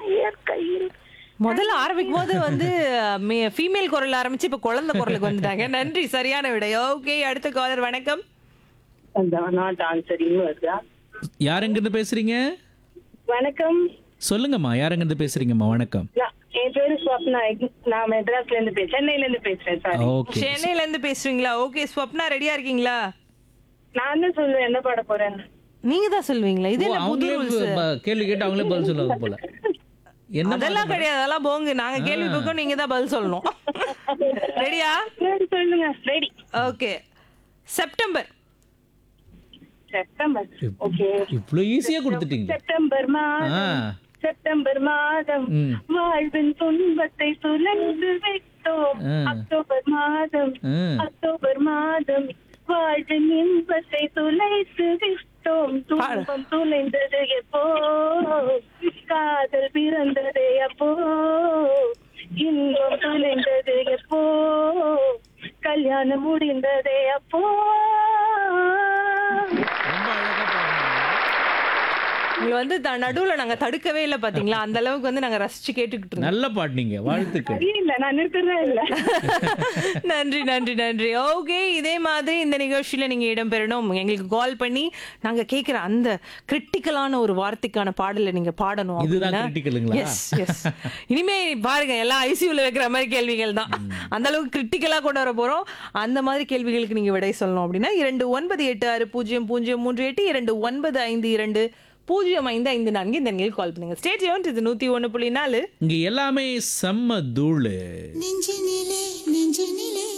இயற்கையில் முதல்ல ஆரம்பிக்கும் போது வந்து ஃபீமேல் குரல் ஆரம்பிச்சு இப்ப குழந்தை குரலுக்கு வந்துட்டாங்க நன்றி சரியான விடை ஓகே அடுத்த காலர் வணக்கம் அந்த நாட் ஆன்சரிங் வருதா யாருங்கிருந்து பேசுறீங்க வணக்கம் சொல்லுங்கம்மா யாருங்கிருந்து பேசுறீங்கம்மா வணக்கம் நான்- என் பேரு ஸ்வப்னா நான் மெட்ராஸ்ல இருந்து பேசுறேன் சென்னையில இருந்து பேசுறேன் சார் ஓகே சென்னையில இருந்து பேசுறீங்களா ஓகே ஸ்வப்னா ரெடியா இருக்கீங்களா நான் தான் சொல்லுவேன் என்ன பாட போறேன் நீங்க தான் சொல்வீங்களா இது என்ன புது அவங்களே rules? ப- கேள்வி கேட்டு அவங்களே பதில் சொல்லுவாங்க போல என்ன அதெல்லாம் கிடையாது அதெல்லாம் போங்க நாங்க கேள்வி கேட்கும் நீங்க தான் பதில் சொல்லணும் ரெடியா சரி சொல்லுங்க ready okay September September okay இவ்வளவு ஈஸியா கொடுத்துட்டீங்க செப்டம்பர் ஆ மாதம் செப்டம்பர் மாதம் ம். வாழ்வின் துன்பத்தை துளைந்து வைத்தோம் ஆ. அக்டோபர் மாதம் ம். அக்டோபர் மாதம் வாழ்வின் இன்பத்தை துளைத்து விட்டோம் துன்பம் துளைந்தது எப்போ காதல் பிறந்தது எப்போ இன்பம் துளைந்தது எப்போ கல்யாணம் முடிந்தது அப்போ ரொம்ப அழகா பாடுனீங்க உங்களை வந்து த- நடுவுல நாங்க தடுக்கவே இல்லை பாத்தீங்களா அந்த அளவுக்கு வந்து நாங்க ரசிச்சு கேட்டுக்கிட்டு இருந்தோம் நல்லா பாடுனீங்க வாழ்த்துக்கள் இல்ல நான் நிறுத்துறதே இல்ல நன்றி நன்றி நன்றி ஓகே இதே மாதிரி இந்த நிகழ்ச்சியில நீங்க இடம்பெறணும் எங்களுக்கு கால் பண்ணி நாங்க கேக்குற அந்த கிரிட்டிக்கலான ஒரு வார்த்தைக்கான பாடலை நீங்க பாடணும் இதுதான் critical-ங்களா? எஸ் எஸ் இனிமே பாருங்க எல்லாம் ஐசியூல வைக்கிற மாதிரி கேள்விகள் தான் அந்த அளவுக்கு கிரிட்டிக்கலா கொண்டு வர போறோம் அந்த மாதிரி கேள்விகளுக்கு நீங்க விடை சொல்லணும் அப்படின்னா இரண்டு ஒன்பது எட்டு ஆறு பூஜ்ஜியம் பூஜ்ஜியம் மூன்று எட்டு இரண்டு ஒன்பது ஐந்து இரண்டு பூஜ்ஜியம் ஐந்து ஐந்து நான்கு இந்த எண்ணில் கால் பண்ணுங்க ஸ்டேஜ் இது நூத்தி ஒண்ணு புள்ளி நாலு இங்க எல்லாமே செம்ம தூளு நெஞ்சினிலே நெஞ்சினிலே